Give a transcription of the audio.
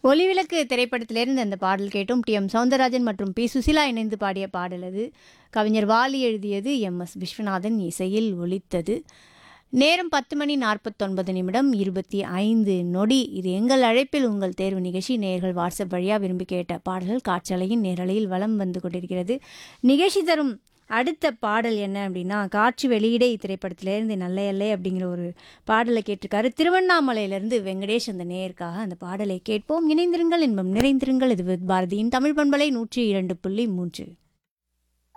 ஒளிவிளக்கு திரைப்படத்திலிருந்து அந்த பாடல் கேட்டும் டி எம் சௌந்தரராஜன் மற்றும் பி சுசிலா இணைந்து பாடிய பாடல் அது கவிஞர் வாலி எழுதியது எம் எஸ் விஸ்வநாதன் இசையில் ஒலித்தது நேரம் பத்து மணி நாற்பத்தொன்பது நிமிடம் இருபத்தி ஐந்து நொடி இது எங்கள் அழைப்பில் உங்கள் தேர்வு நிகழ்ச்சி நேர்கள் வாட்ஸ்அப் வழியாக விரும்பி கேட்ட பாடல்கள் காற்றலையின் நேரலையில் வலம் வந்து கொண்டிருக்கிறது நிகழ்ச்சி தரும் அடுத்த பாடல் என்ன அப்படின்னா காட்சி வெளியிடை திரைப்படத்திலேருந்து நல்ல எல்லை அப்படிங்கிற ஒரு பாடலை கேட்டிருக்காரு திருவண்ணாமலையிலேருந்து வெங்கடேஷ் அந்த நேயருக்காக அந்த பாடலை கேட்போம் இணைந்திருங்கள் இன்பம் நிறைந்திருங்கள் இது பாரதியின் தமிழ் பண்பலை நூற்றி இரண்டு புள்ளி மூன்று